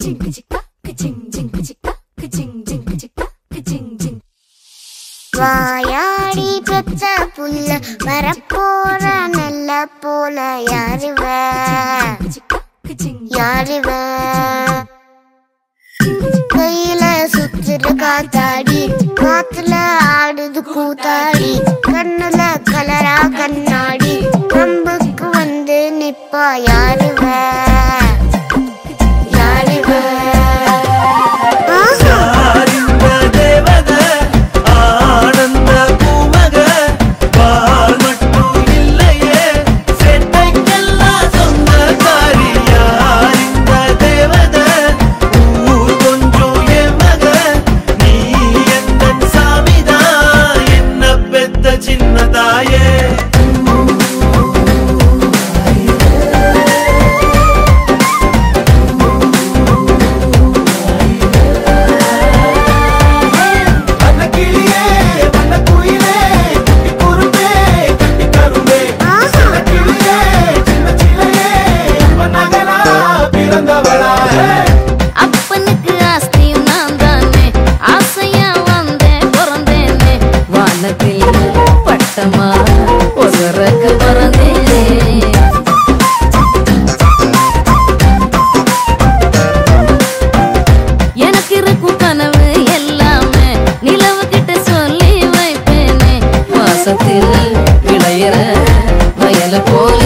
வாயாடி பெத்த புல்ல வரப்போற நல்ல போல யாருவ யாருவ கையில சுத்துற காத்தாடி காத்துல ஆடுது கூத்தாடி கண்ணுல கலரா கண்ணாடி கம்புக்கு வந்து நிப்பா யாருவ யாருவ ஆஹா ஆனந்த தேவத ஆனந்த பூமக பால் மட்டும் இல்லையே செட்டைக்கெல்லாம் சொந்தக்காரி யார் இந்த தேவத ஊர் கொஞ்சம் என் மக நீ எந்த சாமிதான் என்ன பெத்த சின்ன தாயே வண்ணக்கிளியே வண்ணக்குயிலே குட்டி குரும்பே கட்டி கரும்பே வண்ணக்கிளியே சின்ன சிலையே வண்ணகலா பிறந்தவளா அப்பனுக்கு ஆஸ்தியும் நான் தானே ஆசையா வந்தேன் பிறந்தேனே வானத்தில் பட்டமா ஒருவருக்கு பிறந்தேனே எனக்கு இருக்கும் கனவு எல்லாமே நிலவு கிட்ட சொல்லி வைப்பேனே வாசத்தில் விளையிற வயல போல